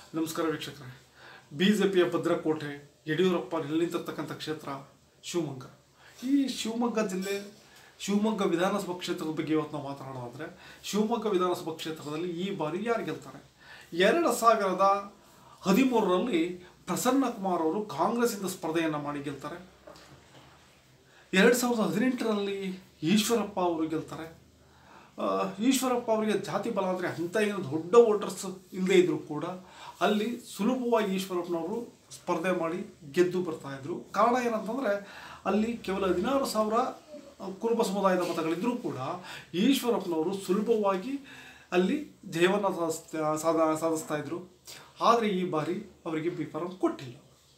ನಮಸ್ಕಾರ ವೀಕ್ಷಕರೇ B J ಪಿಯ ಭದ್ರಕೋಟೆ ಯಡಿಯೂರಪ್ಪ ನಿಂತಿರ್ತಕ್ಕಂಥ ಕ್ಷೇತ್ರ ಶಿವಮೊಗ್ಗ ಈ ಶಿವಮೊಗ್ಗ ಜಿಲ್ಲೆ ಶಿವಮೊಗ್ಗ ವಿಧಾನಸಭಾ ಕ್ಷೇತ್ರದ ಬಗ್ಗೆ ಇವತ್ತು ನಾವು ಮಾತನಾಡೋದಾದರೆ ಶಿವಮೊಗ್ಗ ವಿಧಾನಸಭಾ ಕ್ಷೇತ್ರದಲ್ಲಿ ಈ ಬಾರಿ ಯಾರು ಗೆಲ್ತಾರೆ ಎರಡು ಸಾವಿರದ ಹದಿಮೂರರಲ್ಲಿ ಪ್ರಸನ್ನ ಕುಮಾರ್ ಅವರು ಕಾಂಗ್ರೆಸ್ಸಿಂದ ಸ್ಪರ್ಧೆಯನ್ನು ಮಾಡಿ ಗೆಲ್ತಾರೆ ಎರಡು ಸಾವಿರದ ಹದಿನೆಂಟರಲ್ಲಿ ಈಶ್ವರಪ್ಪ ಅವರು ಗೆಲ್ತಾರೆ ಆ, ಈಶ್ವರಪ್ಪ ಅವರಿಗೆ ಜಾತಿ ಬಲ ಅಂದರೆ ಅಂಥ ಏನು ದೊಡ್ಡ ವೋಟರ್ಸ್ ಇಲ್ಲದೇ ಇದ್ದರೂ ಕೂಡ ಅಲ್ಲಿ ಸುಲಭವಾಗಿ ಈಶ್ವರಪ್ಪನವರು ಸ್ಪರ್ಧೆ ಮಾಡಿ ಗೆದ್ದು ಬರ್ತಾ ಇದ್ರು ಕಾರಣ ಏನಂತಂದರೆ ಅಲ್ಲಿ ಕೇವಲ ಹದಿನಾರು ಸಾವಿರ ಕುರುಬ ಸಮುದಾಯದ ಮತಗಳಿದ್ದರೂ ಕೂಡ ಈಶ್ವರಪ್ಪನವರು ಸುಲಭವಾಗಿ ಅಲ್ಲಿ ಜಯವನ್ನು ಸಾಧಿಸ್ತಾ ಸಾಧ ಸಾಧಿಸ್ತಾ ಇದ್ರು ಆದರೆ ಈ ಬಾರಿ ಅವರಿಗೆ ಬಿ ಫಾರಂ ಕೊಟ್ಟಿಲ್ಲ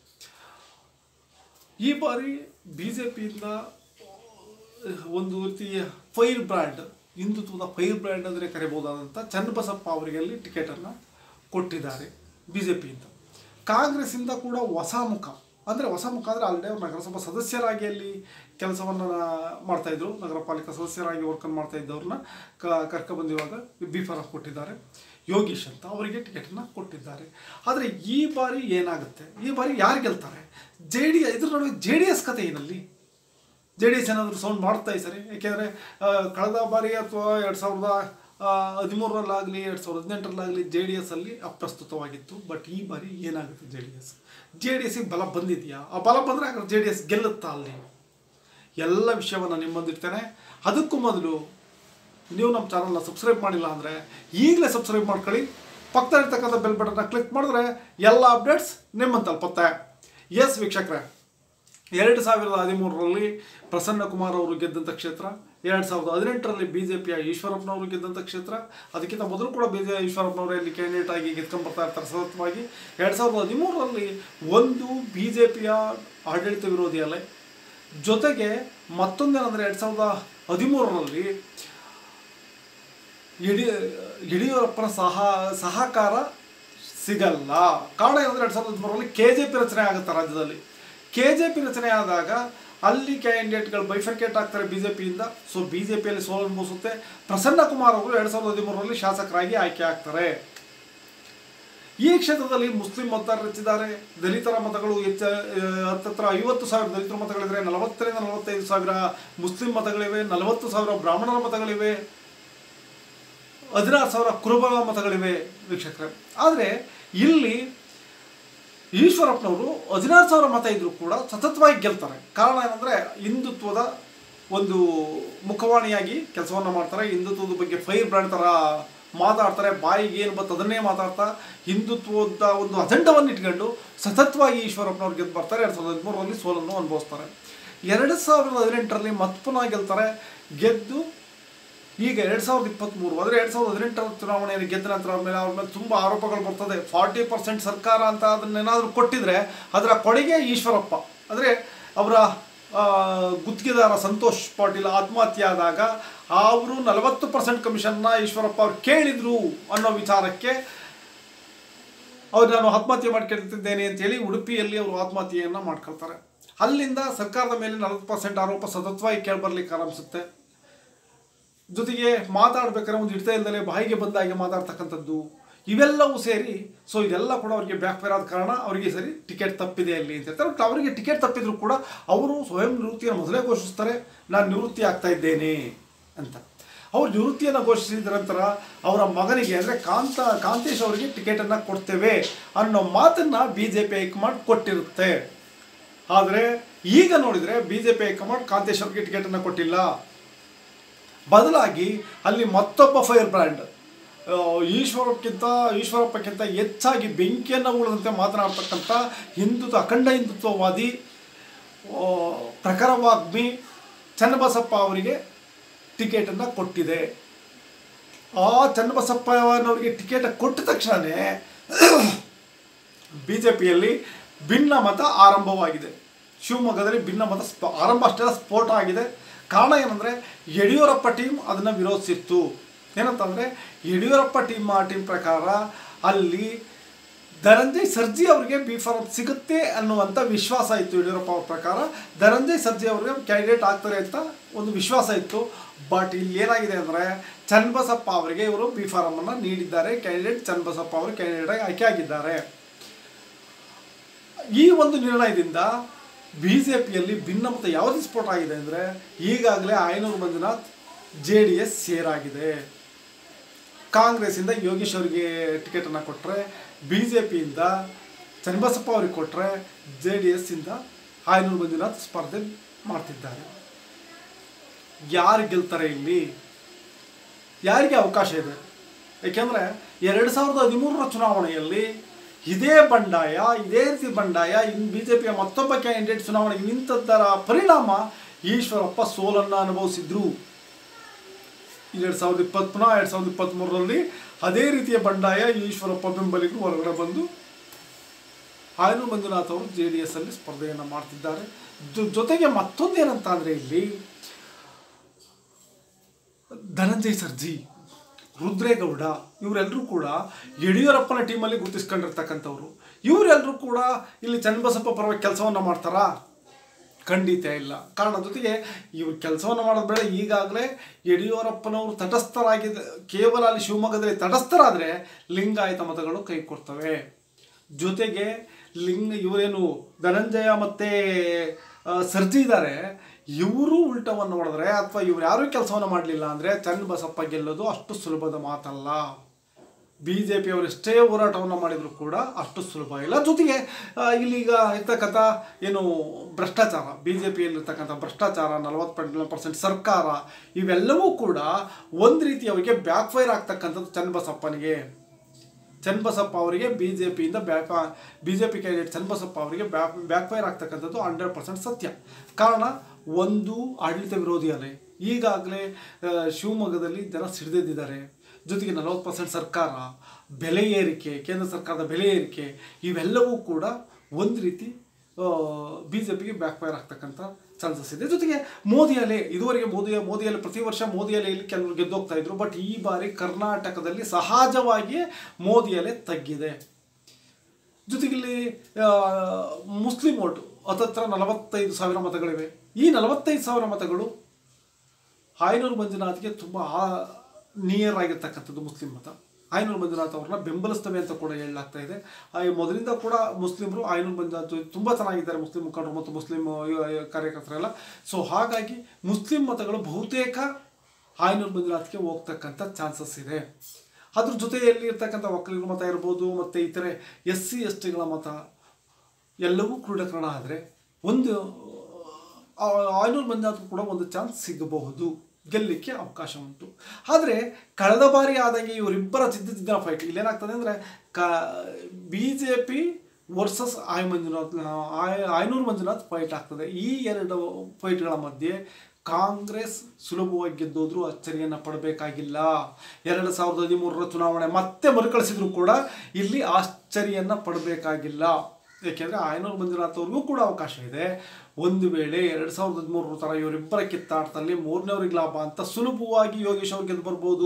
ಈ ಬಾರಿ ಬಿ ಜೆ ಪಿಯಿಂದ ಒಂದು ರೀತಿಯ ಫೈರ್ ಬ್ರ್ಯಾಂಡ್ ಹಿಂದುತ್ವದ ಫೈರ್ ಬ್ರ್ಯಾಂಡ್ ಅಂದರೆ ಕರಿಬಹುದಾದಂಥ ಚನ್ನಬಸಪ್ಪ ಅವರಿಗೆ ಅಲ್ಲಿ ಟಿಕೆಟನ್ನು ಕೊಟ್ಟಿದ್ದಾರೆ ಬಿ ಜೆ ಪಿಯಿಂದ ಕಾಂಗ್ರೆಸ್ಸಿಂದ ಕೂಡ ಹೊಸ ಮುಖ ಅಂದರೆ ಹೊಸ ಮುಖ ಅಂದರೆ ಆಲ್ರೆಡಿ ಅವರು ನಗರಸಭಾ ಸದಸ್ಯರಾಗಿ ಅಲ್ಲಿ ಕೆಲಸವನ್ನು ಮಾಡ್ತಾಯಿದ್ರು ನಗರ ಪಾಲಿಕಾ ಸದಸ್ಯರಾಗಿ ವರ್ಕನ್ನು ಮಾಡ್ತಾ ಇದ್ದವ್ರನ್ನ ಕ ಕರ್ಕೊಬಂದಿರುವಾಗ ಬಿ ಫಾರಂ ಕೊಟ್ಟಿದ್ದಾರೆ ಯೋಗೀಶ್ ಅಂತ ಅವರಿಗೆ ಟಿಕೆಟನ್ನು ಕೊಟ್ಟಿದ್ದಾರೆ ಆದರೆ ಈ ಬಾರಿ ಏನಾಗುತ್ತೆ ಈ ಬಾರಿ ಯಾರು ಗೆಲ್ತಾರೆ ಜೆ ಡಿ ಇದ್ರ ನಡುವೆ ಜೆ ಡಿ ಎಸ್ ಕಥೆ ಏನಲ್ಲಿ ಜೆ ಡಿ ಎಸ್ ಏನಾದರೂ ಸೌಂಡ್ ಮಾಡ್ತಾ ಈ ಸರಿ ಏಕೆಂದರೆ ಕಳೆದ ಬಾರಿ ಅಥವಾ ಎರಡು ಸಾವಿರದ ಹದಿಮೂರರಲ್ಲಾಗಲಿ ಎರಡು ಸಾವಿರದ ಹದಿನೆಂಟರಲ್ಲಾಗಲಿ ಜೆ ಡಿ ಎಸ್ ಅಲ್ಲಿ ಅಪ್ರಸ್ತುತವಾಗಿತ್ತು ಬಟ್ ಈ ಬಾರಿ ಏನಾಗುತ್ತೆ J D S J D ಎಸ್ಸಿಗೆ ಬಲ ಬಂದಿದೆಯಾ ಆ ಬಲ ಬಂದರೆ ಹಾಗಾದ್ರೆ ಜೆ ಡಿ ಎಸ್ ಗೆಲ್ಲುತ್ತಾ ಅಲ್ಲಿ ಎಲ್ಲ ವಿಷಯವನ್ನು ನಿಮ್ಮ ಮುಂದಿರ್ತೇನೆ ಅದಕ್ಕೂ ಮೊದಲು ನೀವು ನಮ್ಮ ಚಾನಲ್ನ ಸಬ್ಸ್ಕ್ರೈಬ್ ಮಾಡಿಲ್ಲ ಅಂದರೆ ಈಗಲೇ ಸಬ್ಸ್ಕ್ರೈಬ್ ಮಾಡ್ಕೊಳ್ಳಿ ಪಕ್ಕದಲ್ಲಿರ್ತಕ್ಕಂಥ ಬೆಲ್ ಬಟನ್ನ ಕ್ಲಿಕ್ ಮಾಡಿದ್ರೆ ಎಲ್ಲ ಅಪ್ಡೇಟ್ಸ್ ನಿಮ್ಮನ್ನು ತಲುಪುತ್ತೆ ಎಸ್ ವೀಕ್ಷಕರೇ ಎರಡು ಸಾವಿರದ ಹದಿಮೂರರಲ್ಲಿ ಪ್ರಸನ್ನ ಕುಮಾರ್ ಅವರು ಗೆದ್ದಂಥ ಕ್ಷೇತ್ರ ಎರಡು ಸಾವಿರದ ಹದಿನೆಂಟರಲ್ಲಿ ಬಿ ಜೆ ಪಿಯ ಈಶ್ವರಪ್ಪನವರು ಗೆದ್ದಂಥ ಕ್ಷೇತ್ರ ಅದಕ್ಕಿಂತ ಮೊದಲು ಕೂಡ ಬಿ ಜೆ ಈಶ್ವರಪ್ಪನವರೇ ಅಲ್ಲಿ ಕ್ಯಾಂಡಿಡೇಟ್ ಆಗಿ ಗೆದ್ಕೊಂಡು ಬರ್ತಾ ಇರ್ತಾರೆ ಸತತವಾಗಿ ಎರಡು ಸಾವಿರದ ಹದಿಮೂರರಲ್ಲಿ ಒಂದು ಬಿ ಜೆ ಪಿಯ ಆಡಳಿತ ವಿರೋಧಿ ಅಲೆ ಜೊತೆಗೆ ಮತ್ತೊಂದೇನೆಂದರೆ ಎರಡು ಸಾವಿರದ ಹದಿಮೂರರಲ್ಲಿ ಯಡಿ ಯಡಿಯೂರಪ್ಪನ ಸಹ ಸಹಕಾರ ಸಿಗಲ್ಲ ಕಾರಣ ಏನಂದರೆ ಎರಡು ಸಾವಿರದ ಹದಿಮೂರರಲ್ಲಿ ಕೆ ಜೆ ಪಿ ರಚನೆ ಆಗುತ್ತೆ ರಾಜ್ಯದಲ್ಲಿ ಕೆ ಜೆ ಪಿ ರಚನೆ ಆದಾಗ ಅಲ್ಲಿ ಕ್ಯಾಂಡಿಡೇಟ್ಗಳು ಬೈಫರ್ಕೇಟ್ ಆಗ್ತಾರೆ ಬಿ ಜೆ ಪಿಯಿಂದ ಸೊ ಬಿ ಜೆ ಪಿಯಲ್ಲಿ ಸೋಲು ಅನುಭವಿಸುತ್ತೆ ಪ್ರಸನ್ನ ಕುಮಾರ್ ಅವರು ಎರಡು ಸಾವಿರದ ಹದಿಮೂರರಲ್ಲಿ ಶಾಸಕರಾಗಿ ಆಯ್ಕೆ ಆಗ್ತಾರೆ ಈ ಕ್ಷೇತ್ರದಲ್ಲಿ ಮುಸ್ಲಿಂ ಮತದಾರರು ಹೆಚ್ಚಿದ್ದಾರೆ ದಲಿತರ ಮತಗಳು ಹೆಚ್ಚ ಹತ್ತತ್ರ ಐವತ್ತು ಸಾವಿರ ದಲಿತರ ಮತಗಳಿದ್ರೆ ನಲವತ್ತರಿಂದ ನಲವತ್ತೈದು ಸಾವಿರ ಮುಸ್ಲಿಂ ಮತಗಳಿವೆ ನಲವತ್ತು ಸಾವಿರ ಬ್ರಾಹ್ಮಣರ ಮತಗಳಿವೆ ಹದಿನಾರು ಸಾವಿರ ಕುರುಬರ ಮತಗಳಿವೆ ವೀಕ್ಷಕರೇ ಆದರೆ ಇಲ್ಲಿ ಈಶ್ವರಪ್ಪನವರು ಹದಿನಾರು ಸಾವಿರ ಮತ ಇದ್ದರೂ ಕೂಡ ಸತತವಾಗಿ ಗೆಲ್ತಾರೆ ಕಾರಣ ಏನಂದರೆ ಹಿಂದುತ್ವದ ಒಂದು ಮುಖವಾಣಿಯಾಗಿ ಕೆಲಸವನ್ನು ಮಾಡ್ತಾರೆ ಹಿಂದುತ್ವದ ಬಗ್ಗೆ ಫೈರ್ ಬ್ರ್ಯಾಂಡ್ ಥರ ಮಾತಾಡ್ತಾರೆ ಬಾಯಿಗೆ ಏನು ಬತ್ತು ಅದನ್ನೇ ಮಾತಾಡ್ತಾ ಹಿಂದುತ್ವದ ಒಂದು ಅಜೆಂಡವನ್ನು ಇಟ್ಕೊಂಡು ಸತತವಾಗಿ ಈಶ್ವರಪ್ಪನವ್ರು ಗೆದ್ದು ಬರ್ತಾರೆ ಎರಡು ಸಾವಿರದ ಹದಿಮೂರರಲ್ಲಿ ಸೋಲನ್ನು ಅನುಭವಿಸ್ತಾರೆ ಎರಡು ಸಾವಿರದ ಹದಿನೆಂಟರಲ್ಲಿ ಮತ್ತೆ ಪುನಃ ಗೆಲ್ತಾರೆ ಗೆದ್ದು ಈಗ ಎರಡು ಸಾವಿರದ ಇಪ್ಪತ್ತ್ಮೂರು ಅಂದರೆ ಎರಡು ಸಾವಿರದ ಹದಿನೆಂಟರ ಚುನಾವಣೆಯಲ್ಲಿ ಗೆದ್ದ ನಂತರ ಅವ್ರ ಮೇಲೆ ಅವ್ರ ಮೇಲೆ ತುಂಬ ಆರೋಪಗಳು ಬರ್ತದೆ ಫಾರ್ಟಿ ಪರ್ಸೆಂಟ್ ಸರ್ಕಾರ ಅಂತ ಅದನ್ನೇನಾದರೂ ಕೊಟ್ಟಿದ್ರೆ ಅದರ ಕೊಡುಗೆ ಈಶ್ವರಪ್ಪ ಅಂದರೆ ಅವರ ಆ, ಗುತ್ತಿಗೆದಾರ ಸಂತೋಷ್ ಪಾಟೀಲ್ ಆತ್ಮಹತ್ಯೆ ಆದಾಗ ಅವರು ನಲವತ್ತು ಪರ್ಸೆಂಟ್ ಕಮಿಷನ್ನ ಈಶ್ವರಪ್ಪ ಅವ್ರು ಕೇಳಿದರು ಅನ್ನೋ ವಿಚಾರಕ್ಕೆ ಅವ್ರು ನಾನು ಆತ್ಮಹತ್ಯೆ ಮಾಡ್ಕೊಳ್ತಿದ್ದೇನೆ ಅಂತೇಳಿ ಉಡುಪಿಯಲ್ಲಿ ಅವರು ಆತ್ಮಹತ್ಯೆಯನ್ನು ಮಾಡ್ಕೊಳ್ತಾರೆ ಅಲ್ಲಿಂದ ಸರ್ಕಾರದ ಮೇಲೆ ನಲವತ್ತು ಪರ್ಸೆಂಟ್ ಆರೋಪ ಸತತವಾಗಿ ಕೇಳಿಬರ್ಲಿಕ್ಕೆ ಆರಂಭಿಸುತ್ತೆ ಜೊತೆಗೆ ಮಾತಾಡ್ಬೇಕಾದ್ರೆ ಒಂದು ಇಡ್ತಾ ಇಲ್ದಲೆ ಬಾಯಿಗೆ ಬಂದಾಗೆ ಮಾತಾಡ್ತಕ್ಕಂಥದ್ದು ಇವೆಲ್ಲವೂ ಸೇರಿ ಸೊ ಇದೆಲ್ಲ ಕೂಡ ಅವರಿಗೆ ಬ್ಯಾಕ್ ಫೇರ್ ಆದ ಕಾರಣ ಅವರಿಗೆ ಸರಿ ಟಿಕೆಟ್ ತಪ್ಪಿದೆ ಅಲ್ಲಿ ಅಂತ ಹೇಳ್ತಾರೆ ಬಟ್ ಅವರಿಗೆ ಟಿಕೆಟ್ ತಪ್ಪಿದ್ರು ಕೂಡ ಅವರು ಸ್ವಯಂ ನಿವೃತ್ತಿಯನ್ನು ಮೊದಲೇ ಘೋಷಿಸ್ತಾರೆ ನಾನು ನಿವೃತ್ತಿ ಆಗ್ತಾ ಇದ್ದೇನೆ ಅಂತ ಅವ್ರು ನಿವೃತ್ತಿಯನ್ನು ಘೋಷಿಸಿದ ನಂತರ ಅವರ ಮಗನಿಗೆ ಅಂದರೆ ಕಾಂತ ಕಾಂತೇಶ್ ಅವರಿಗೆ ಟಿಕೆಟನ್ನು ಕೊಡ್ತೇವೆ ಅನ್ನೋ ಮಾತನ್ನು ಬಿ ಜೆ ಪಿ ಹೈಕಮಾಂಡ್ ಕೊಟ್ಟಿರುತ್ತೆ ಆದರೆ ಈಗ ನೋಡಿದರೆ B J P high command Kantesh ಅವರಿಗೆ ಟಿಕೆಟನ್ನು ಕೊಟ್ಟಿಲ್ಲ ಬದಲಾಗಿ ಅಲ್ಲಿ ಮತ್ತೊಬ್ಬ ಫೈರ್ ಬ್ರ್ಯಾಂಡ್ ಆ, ಈಶ್ವರಕ್ಕಿಂತ ಈಶ್ವರಪ್ಪಕ್ಕಿಂತ ಹೆಚ್ಚಾಗಿ ಬೆಂಕಿಯನ್ನು ಉಳಿದಂತೆ ಮಾತನಾಡ್ತಕ್ಕಂಥ ಹಿಂದುತ್ವ ಅಖಂಡ ಹಿಂದುತ್ವವಾದಿ ಆ, ಪ್ರಖರವಾಗ್ಮಿ ಚನ್ನಬಸಪ್ಪ ಅವರಿಗೆ ಟಿಕೆಟನ್ನು ಕೊಟ್ಟಿದೆ ಆ ಚನ್ನಬಸಪ್ಪನವರಿಗೆ ಟಿಕೆಟ್ ಕೊಟ್ಟ ತಕ್ಷಣವೇ ಬಿ ಜೆ ಪಿಯಲ್ಲಿ ಭಿನ್ನ ಮತ ಆರಂಭವಾಗಿದೆ ಶಿವಮೊಗ್ಗದಲ್ಲಿ ಭಿನ್ನ ಮತ ಸ್ಪ ಆರಂಭ ಅಷ್ಟೇ ಅಲ್ಲ, ಸ್ಫೋಟ ಆಗಿದೆ ಕಾರಣ ಏನಂದರೆ ಯಡಿಯೂರಪ್ಪ ಟೀಮ್ ಅದನ್ನು ವಿರೋಧಿಸಿತ್ತು ಏನಂತಂದರೆ ಯಡಿಯೂರಪ್ಪ ಟೀಮ್ ಆ ಟೀಮ್ ಪ್ರಕಾರ ಅಲ್ಲಿ ಧನಂಜಯ್ ಸರ್ಜಿ ಅವರಿಗೆ ಬಿ ಫಾರಂ ಸಿಗುತ್ತೆ ಅನ್ನುವಂಥ ವಿಶ್ವಾಸ ಇತ್ತು ಯಡಿಯೂರಪ್ಪ ಅವ್ರ ಪ್ರಕಾರ ಧನಂಜಯ್ ಸರ್ಜಿ ಅವರಿಗೆ ಕ್ಯಾಂಡಿಡೇಟ್ ಆಗ್ತಾರೆ ಅಂತ ಒಂದು ವಿಶ್ವಾಸ ಇತ್ತು ಬಟ್ ಇಲ್ಲಿ ಏನಾಗಿದೆ ಅಂದರೆ ಚನ್ನಬಸಪ್ಪ ಅವರಿಗೆ ಇವರು ಬಿ ಫಾರಮನ್ನು ನೀಡಿದ್ದಾರೆ ಕ್ಯಾಂಡಿಡೇಟ್ ಚನ್ನಬಸಪ್ಪ ಅವರು ಕ್ಯಾಂಡಿಡೇಟ್ ಆಗಿ ಆಯ್ಕೆ ಆಗಿದ್ದಾರೆ ಈ ಒಂದು ನಿರ್ಣಯದಿಂದ ಬಿ ಜೆ ಪಿಯಲ್ಲಿ ಭಿನ್ನಮತ ಯಾವುದು ಸ್ಫೋಟ ಆಗಿದೆ ಅಂದರೆ ಈಗಾಗಲೇ Ayanur Manjunath J D S ಸೇರಾಗಿದೆ ಕಾಂಗ್ರೆಸ್ಸಿಂದ ಯೋಗೇಶ್ ಅವರಿಗೆ ಟಿಕೆಟನ್ನು ಕೊಟ್ಟರೆ ಬಿ ಜೆ ಪಿಯಿಂದ ಚನ್ನಬಸಪ್ಪ ಅವ್ರಿಗೆ ಕೊಟ್ಟರೆ ಜೆ ಡಿ ಎಸ್ಸಿಂದ ಆಯನೂರು ಮಂಜುನಾಥ್ ಸ್ಪರ್ಧೆ ಮಾಡ್ತಿದ್ದಾರೆ ಯಾರು ಗೆಲ್ತಾರೆ ಇಲ್ಲಿ ಯಾರಿಗೆ ಅವಕಾಶ ಇದೆ ಏಕೆಂದರೆ ಎರಡು ಸಾವಿರದ ಹದಿಮೂರರ ಚುನಾವಣೆಯಲ್ಲಿ ಇದೇ ಬಂಡಾಯ ಇದೇ ರೀತಿ ಬಂಡಾಯ ಇನ್ನು ಬಿ ಜೆ ಪಿಯ ಮತ್ತೊಬ್ಬ ಕ್ಯಾಂಡಿಡೇಟ್ ಚುನಾವಣೆಗೆ ನಿಂತದ್ದರ ಪರಿಣಾಮ ಈಶ್ವರಪ್ಪ ಸೋಲನ್ನು ಅನುಭವಿಸಿದ್ರು ಎರಡು ಸಾವಿರದ ಇಪ್ಪತ್ತು ಪುನಃ ಎರಡು ಸಾವಿರದ ಇಪ್ಪತ್ತ್ಮೂರರಲ್ಲಿ ಅದೇ ರೀತಿಯ ಬಂಡಾಯ ಈಶ್ವರಪ್ಪ ಬೆಂಬಲಿಗರು ಹೊರಗಡೆ ಬಂದು ಆಯನು ಮಂಜುನಾಥ್ ಅವರು ಜೆ ಡಿ ಎಸ್ ಅಲ್ಲಿ ಸ್ಪರ್ಧೆಯನ್ನು ಮಾಡ್ತಿದ್ದಾರೆ ಜೊ- ಜೊತೆಗೆ ಮತ್ತೊಂದೇನಂತ ಅಂದರೆ ಇಲ್ಲಿ ಧನಂಜಯ್ ಸರ್ಜಿ ರುದ್ರೇಗೌಡ ಇವರೆಲ್ಲರೂ ಕೂಡ ಯಡಿಯೂರಪ್ಪನ ಟೀಮಲ್ಲಿ ಗುರುತಿಸ್ಕೊಂಡಿರ್ತಕ್ಕಂಥವ್ರು ಇವರೆಲ್ಲರೂ ಕೂಡ ಇಲ್ಲಿ ಚನ್ನಬಸಪ್ಪ ಪರವಾಗಿ ಕೆಲಸವನ್ನು ಮಾಡ್ತಾರಾ ಖಂಡಿತ ಇಲ್ಲ ಕಾರಣ ಜೊತೆಗೆ ಇವ್ರು ಕೆಲಸವನ್ನು ಮಾಡೋದು ಬೇಡ ಈಗಾಗಲೇ ಯಡಿಯೂರಪ್ಪನವರು ತಟಸ್ಥರಾಗಿದ್ದ ಕೇವಲ ಅಲ್ಲಿ ಶಿವಮೊಗ್ಗದಲ್ಲಿ ತಟಸ್ಥರಾದರೆ ಲಿಂಗಾಯತ ಮತಗಳು ಕೈ ಕೊಡ್ತವೆ ಜೊತೆಗೆ ಲಿಂಗ ಇವರೇನು ಧನಂಜಯ ಮತ್ತು ಸರ್ಜಿ ಇದ್ದಾರೆ ಇವರು ಉಲ್ಟವನ್ನು ನೋಡಿದ್ರೆ ಅಥವಾ ಇವ್ರು ಯಾರೂ ಕೆಲಸವನ್ನು ಮಾಡಲಿಲ್ಲ ಅಂದರೆ ಚನ್ನಬಸಪ್ಪ ಗೆಲ್ಲೋದು ಅಷ್ಟು ಸುಲಭದ ಮಾತಲ್ಲ ಬಿ ಜೆ ಪಿಯವರು ಎಷ್ಟೇ ಹೋರಾಟವನ್ನು ಮಾಡಿದರೂ ಕೂಡ ಅಷ್ಟು ಸುಲಭ ಇಲ್ಲ ಜೊತೆಗೆ ಆ, ಇಲ್ಲೀಗ ಇರ್ತಕ್ಕಂಥ ಏನು ಭ್ರಷ್ಟಾಚಾರ ಬಿ ಜೆ ಪಿಯಲ್ಲಿರ್ತಕ್ಕಂಥ ಭ್ರಷ್ಟಾಚಾರ ನಲವತ್ತು ಪರ್ಸೆಂಟ್ ಸರ್ಕಾರ ಇವೆಲ್ಲವೂ ಕೂಡ ಒಂದು ರೀತಿ ಅವರಿಗೆ ಬ್ಯಾಕ್ ಫೈರ್ ಆಗ್ತಕ್ಕಂಥದ್ದು ಚನ್ನಬಸಪ್ಪನಿಗೆ ಚನ್ನಬಸಪ್ಪ ಅವರಿಗೆ ಬಿ ಜೆ ಪಿಯಿಂದ back B J P candidate Channabasappa ಅವರಿಗೆ ಬ್ಯಾಕ್ ಬ್ಯಾಕ್ ಫೈರ್ ಆಗ್ತಕ್ಕಂಥದ್ದು ಹಂಡ್ರೆಡ್ ಪರ್ಸೆಂಟ್ ಸತ್ಯ ಕಾರಣ ಒಂದು ಆಡಳಿತ ವಿರೋಧಿ ಅಲೆ ಈಗಾಗಲೇ ಆ, ಶಿವಮೊಗ್ಗದಲ್ಲಿ ಜನ ಸಿಡಿದೆದ್ದಿದ್ದಾರೆ ಜೊತೆಗೆ ನಲವತ್ತು ಪರ್ಸೆಂಟ್ ಸರ್ಕಾರ ಬೆಲೆ ಏರಿಕೆ ಕೇಂದ್ರ ಸರ್ಕಾರದ ಬೆಲೆ ಏರಿಕೆ ಇವೆಲ್ಲವೂ ಕೂಡ ಒಂದು ರೀತಿ ಬಿ ಜೆ ಪಿಗೆ ಬ್ಯಾಕ್ ಫೈರ್ ಆಗ್ತಕ್ಕಂಥ ಚಾನ್ಸಸ್ ಇದೆ ಜೊತೆಗೆ ಮೋದಿ ಅಲೆ ಇದುವರೆಗೆ ಮೋದಿ ಮೋದಿ ಅಲೆ ಪ್ರತಿ ವರ್ಷ ಮೋದಿ ಅಲೆಯಲ್ಲಿ ಕೆಲವರು ಗೆದ್ದೋಗ್ತಾ ಇದ್ರು ಬಟ್ ಈ ಬಾರಿ ಕರ್ನಾಟಕದಲ್ಲಿ ಸಹಜವಾಗಿಯೇ ಮೋದಿ ಅಲೆ ತಗ್ಗಿದೆ ಜೊತೆಗೆ ಇಲ್ಲಿ ಆ, ಮುಸ್ಲಿಂ ಓಟು ಹತ್ತತ್ರ ನಲವತ್ತೈದು ಸಾವಿರ ಮತಗಳಿವೆ ಈ ನಲವತ್ತೈದು ಸಾವಿರ ಮತಗಳು ಆಯನೂರು ಮಂಜುನಾಥ್ಗೆ ತುಂಬ ನಿಯರ್ ಆಗಿರ್ತಕ್ಕಂಥದ್ದು ಮುಸ್ಲಿಂ ಮತ ಆಯನೂರು ಮಂಜುನಾಥ್ ಅವ್ರನ್ನ ಬೆಂಬಲಿಸ್ತವೆ ಅಂತ ಕೂಡ ಹೇಳಲಾಗ್ತಾ ಇದೆ ಆ, ಈ ಮೊದಲಿಂದ ಕೂಡ ಮುಸ್ಲಿಮರು ಆಯನೂರು ಮಂಜುನಾಥ್ ತುಂಬ ಚೆನ್ನಾಗಿದ್ದಾರೆ ಮುಸ್ಲಿಂ ಮುಖಂಡರು ಮತ್ತು ಮುಸ್ಲಿಂ ಯುವ- ಕಾರ್ಯಕರ್ತರೆಲ್ಲ ಸೊ ಹಾಗಾಗಿ ಮುಸ್ಲಿಂ ಮತಗಳು ಬಹುತೇಕ ಆಯನೂರು ಮಂಜುನಾಥ್ಗೆ ಹೋಗ್ತಕ್ಕಂಥ ಚಾನ್ಸಸ್ ಇದೆ ಅದ್ರ ಜೊತೆಯಲ್ಲಿ ಇರ್ತಕ್ಕಂಥ ಒಕ್ಕಲಿಗರ ಮತ ಇರ್ಬೋದು ಮತ್ತು ಇತರೆ ಎಸ್ ಸಿ ಎಸ್ ಟಿಗಳ ಮತ ಎಲ್ಲವೂ ಕ್ರೋಢೀಕರಣ ಆದರೆ ಒಂದು ಆ, ಆಯನೂರು ಮಂಜುನಾಥ್ ಕೂಡ ಒಂದು ಚಾನ್ಸ್ ಸಿಗಬಹುದು ಗೆಲ್ಲಲಿಕ್ಕೆ ಅವಕಾಶ ಉಂಟು ಆದರೆ ಕಳೆದ ಬಾರಿ ಆದಂಗೆ ಇವರಿಬ್ಬರ ಚಿದ್ದಿದ್ದ ಫೈಟ್ ಇಲ್ಲೇನಾಗ್ತದೆ ಅಂದರೆ ಕ ಬಿ ಜೆ ಪಿ ವರ್ಸಸ್ ಆಯ್ ಮಂಜುನಾಥ್ ಆಯ್ ಆಯನೂರು ಮಂಜುನಾಥ್ ಫೈಟ್ ಆಗ್ತದೆ ಈ ಎರಡು ಫೈಟ್ಗಳ ಮಧ್ಯೆ ಕಾಂಗ್ರೆಸ್ ಸುಲಭವಾಗಿ ಗೆದ್ದೋದ್ರೂ ಅಚ್ಚರಿಯನ್ನು ಪಡಬೇಕಾಗಿಲ್ಲ ಎರಡು ಸಾವಿರದ ಹದಿಮೂರರ ಚುನಾವಣೆ ಮತ್ತೆ ಮರುಕಳಿಸಿದ್ರು ಕೂಡ ಇಲ್ಲಿ ಆಶ್ಚರ್ಯವನ್ನು ಪಡಬೇಕಾಗಿಲ್ಲ ಏಕೆಂದರೆ ಆಯನೂರು ಮಂಜುನಾಥ್ ಅವ್ರಿಗೂ ಕೂಡ ಅವಕಾಶ ಇದೆ ಒಂದು ವೇಳೆ ಎರಡು ಸಾವಿರದ ಹದಿಮೂರರ ಥರ ಇವರಿಬ್ಬರ ಕಿತ್ತಾಟದಲ್ಲಿ ಮೂರನೇವ್ರಿಗೆ ಲಾಭ ಅಂತ ಸುಲಭವಾಗಿ ಯೋಗೇಶ್ ಅವ್ರು ಗೆದ್ದು ಬರ್ಬೋದು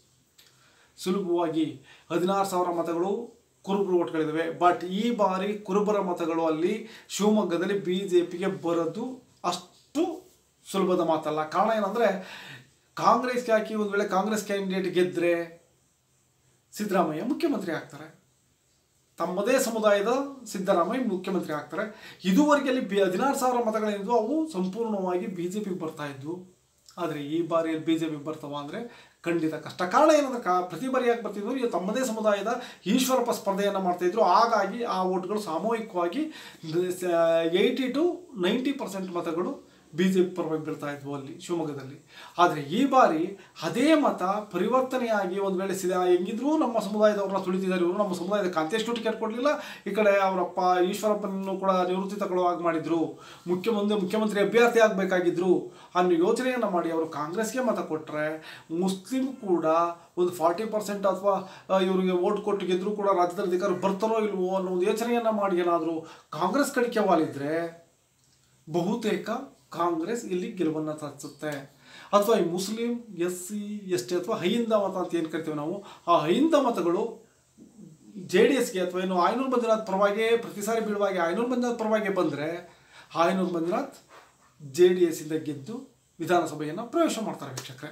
ಸುಲಭವಾಗಿ ಹದಿನಾರು ಸಾವಿರ ಮತಗಳು ಕುರುಬರು ಓಟ್ಗಳಿದ್ದಾವೆ ಬಟ್ ಈ ಬಾರಿ ಕುರುಬರ ಮತಗಳು ಅಲ್ಲಿ ಶಿವಮೊಗ್ಗದಲ್ಲಿ ಬಿ ಜೆ ಪಿಗೆ ಬರೋದು ಅಷ್ಟು ಸುಲಭದ ಮಾತಲ್ಲ ಕಾರಣ ಏನಂದರೆ ಕಾಂಗ್ರೆಸ್ಗೆ ಹಾಕಿ ಒಂದು ವೇಳೆ ಕಾಂಗ್ರೆಸ್ ಕ್ಯಾಂಡಿಡೇಟ್ ಗೆದ್ದರೆ ಸಿದ್ದರಾಮಯ್ಯ ಮುಖ್ಯಮಂತ್ರಿ ಆಗ್ತಾರೆ ತಮ್ಮದೇ ಸಮುದಾಯದ ಸಿದ್ದರಾಮಯ್ಯ ಮುಖ್ಯಮಂತ್ರಿ ಆಗ್ತಾರೆ ಇದುವರೆಗೆ ಅಲ್ಲಿ ಬಿ ಹದಿನಾರು ಸಾವಿರ ಮತಗಳೇನಿದ್ವು ಅವು ಸಂಪೂರ್ಣವಾಗಿ ಬಿ ಜೆ ಪಿಗೆ ಬರ್ತಾ ಇದ್ವು ಆದರೆ ಈ ಬಾರಿಯಲ್ಲಿ ಬಿ ಜೆ ಪಿಗೆ ಬರ್ತಾವ ಅಂದರೆ ಖಂಡಿತ ಕಷ್ಟ ಕಾರಣ ಏನಂದ್ರೆ ಕಾ ಪ್ರತಿ ಬಾರಿ ಯಾಕೆ ಬರ್ತಿದ್ವು ಈಗ ತಮ್ಮದೇ ಸಮುದಾಯದ ಈಶ್ವರಪ್ಪ ಸ್ಪರ್ಧೆಯನ್ನು ಮಾಡ್ತಾಯಿದ್ರು ಹಾಗಾಗಿ ಆ ಓಟ್ಗಳು ಸಾಮೂಹಿಕವಾಗಿ ಏಯ್ಟಿ ಟು ನೈಂಟಿ ಪರ್ಸೆಂಟ್ ಮತಗಳು ಬಿ ಜೆ ಪಿ ಪರವಾಗಿ ಬೀಳ್ತಾ ಇದ್ವು ಅಲ್ಲಿ ಶಿವಮೊಗ್ಗದಲ್ಲಿ ಆದರೆ ಈ ಬಾರಿ ಅದೇ ಮತ ಪರಿವರ್ತನೆಯಾಗಿ ಒಂದು ವೇಳೆ ಸಿದ ಹೆಂಗಿದ್ರು ನಮ್ಮ ಸಮುದಾಯದವ್ರನ್ನ ತುಳಿತಿದ್ದಾರೆ ಇವರು ನಮ್ಮ ಸಮುದಾಯದ ಕಾಂತೇಶ್ಗೂ ಟಿಕೆಟ್ ಕೊಡಲಿಲ್ಲ ಈ ಕಡೆ ಅವರಪ್ಪ ಈಶ್ವರಪ್ಪನನ್ನು ಕೂಡ ನಿವೃತ್ತಿ ತಗೊಳ್ಳುವಾಗ ಮಾಡಿದ್ರು ಮುಖ್ಯಮಂತ್ರಿ ಮುಖ್ಯಮಂತ್ರಿ ಅಭ್ಯರ್ಥಿ ಆಗಬೇಕಾಗಿದ್ರು ಅನ್ನೋ ಯೋಚನೆಯನ್ನು ಮಾಡಿ ಅವರು ಕಾಂಗ್ರೆಸ್ಗೆ ಮತ ಕೊಟ್ಟರೆ ಮುಸ್ಲಿಂ ಕೂಡ ಒಂದು ಫಾರ್ಟಿ ಪರ್ಸೆಂಟ್ ಅಥವಾ ಇವರಿಗೆ ವೋಟ್ ಕೊಟ್ಟು ಗೆದ್ದರೂ ಕೂಡ ರಾಜ್ಯದಲ್ಲಿ ಅಧಿಕಾರ ಬರ್ತಾರೋ ಇಲ್ವೋ ಅನ್ನೋ ಒಂದು ಯೋಚನೆಯನ್ನು ಮಾಡಿ ಏನಾದರೂ ಕಾಂಗ್ರೆಸ್ ಕಡಿಕೆ ವಾಲಿದ್ರೆ ಬಹುತೇಕ ಕಾಂಗ್ರೆಸ್ ಇಲ್ಲಿ ಗೆಲುವನ್ನು ಸಾಧಿಸುತ್ತೆ ಅಥವಾ ಈ ಮುಸ್ಲಿಂ ಎಸ್ ಸಿ ಎಸ್ ಟಿ ಅಥವಾ ಹೈಂದ ಮತ ಅಂತ ಏನು ಕರಿತೀವಿ ನಾವು ಆ ಹೈಂದ ಮತಗಳು ಜೆ ಡಿ ಎಸ್ಗೆ ಅಥವಾ ಏನು ಆಯನೂರು ಮಂಜುನಾಥ್ ಪರವಾಗಿ ಪ್ರತಿ ಸಾರಿ ಬೀಳುವಾಗೆ ಆಯನೂರು ಮಂಜುನಾಥ್ ಪರವಾಗಿ ಬಂದರೆ ಆಯನೂರು ಮಂಜುನಾಥ್ ಜೆ ಡಿ ಎಸ್ಸಿಂದ ಗೆದ್ದು ವಿಧಾನಸಭೆಯನ್ನು ಪ್ರವೇಶ ಮಾಡ್ತಾರೆ ವೀಕ್ಷಕರೇ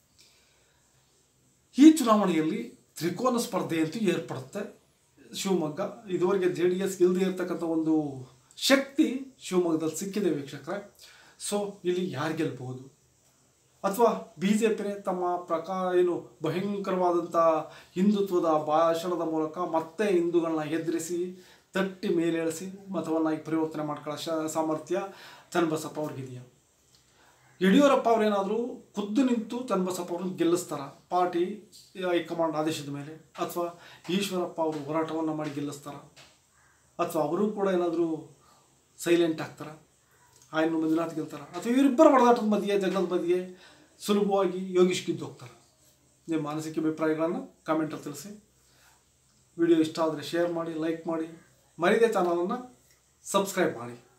ಈ ಚುನಾವಣೆಯಲ್ಲಿ ತ್ರಿಕೋನ ಸ್ಪರ್ಧೆ ಅಂತೂ ಏರ್ಪಡುತ್ತೆ ಶಿವಮೊಗ್ಗ ಇದುವರೆಗೆ ಜೆ ಡಿ ಎಸ್ ಗೆಲ್ಲದೆ ಇರತಕ್ಕಂಥ ಒಂದು ಶಕ್ತಿ ಶಿವಮೊಗ್ಗದಲ್ಲಿ ಸಿಕ್ಕಿದೆ ವೀಕ್ಷಕರೇ ಸೊ ಇಲ್ಲಿ ಯಾರು ಗೆಲ್ಬಹುದು ಅಥವಾ ಬಿ ಜೆ ಪಿನೇ ತಮ್ಮ ಪ್ರಕಾರ ಏನು ಭಯಂಕರವಾದಂಥ ಹಿಂದುತ್ವದ ಭಾಷಣದ ಮೂಲಕ ಮತ್ತೆ ಹಿಂದೂಗಳನ್ನ ಎದುರಿಸಿ ತಟ್ಟಿ ಮೇಲೇಳಿಸಿ ಮತವನ್ನಾಗಿ ಪರಿವರ್ತನೆ ಮಾಡ್ಕೊಳ್ಳೋ ಶ ಸಾಮರ್ಥ್ಯ ಚನ್ನಬಸಪ್ಪ ಅವ್ರಿಗಿದೆಯಾ ಯಡಿಯೂರಪ್ಪ ಅವರೇನಾದರೂ ಖುದ್ದು ನಿಂತು ಚನ್ನಬಸಪ್ಪ ಅವ್ರನ್ನ ಗೆಲ್ಲಿಸ್ತಾರ ಪಾರ್ಟಿ ಹೈಕಮಾಂಡ್ ಆದೇಶದ ಮೇಲೆ ಅಥವಾ ಈಶ್ವರಪ್ಪ ಅವರು ಹೋರಾಟವನ್ನು ಮಾಡಿ ಗೆಲ್ಲಿಸ್ತಾರ ಅಥವಾ ಅವರು ಕೂಡ ಏನಾದರೂ ಸೈಲೆಂಟ್ ಆಗ್ತಾರ ಆಯ್ನು ಮಂಜುನಾಥ್ ಗೆಲ್ತಾರ ಅಥವಾ ಇವರಿಬ್ಬರ ಹೊಡೆದಾಟದ ಮಧ್ಯೆ ಜಗಳದ ಮಧ್ಯೆ ಸುಲಭವಾಗಿ ಯೋಗೀಶ್ ಗೆದ್ದು ಹೋಗ್ತಾರೆ ನಿಮ್ಮ ಮಾನಸಿಕ ಅಭಿಪ್ರಾಯಗಳನ್ನು ಕಾಮೆಂಟಲ್ಲಿ ತಿಳಿಸಿ ವಿಡಿಯೋ ಇಷ್ಟ ಆದರೆ ಶೇರ್ ಮಾಡಿ ಲೈಕ್ ಮಾಡಿ ಮರಿದೇ ಚಾನಲನ್ನು ಸಬ್ಸ್ಕ್ರೈಬ್ ಮಾಡಿ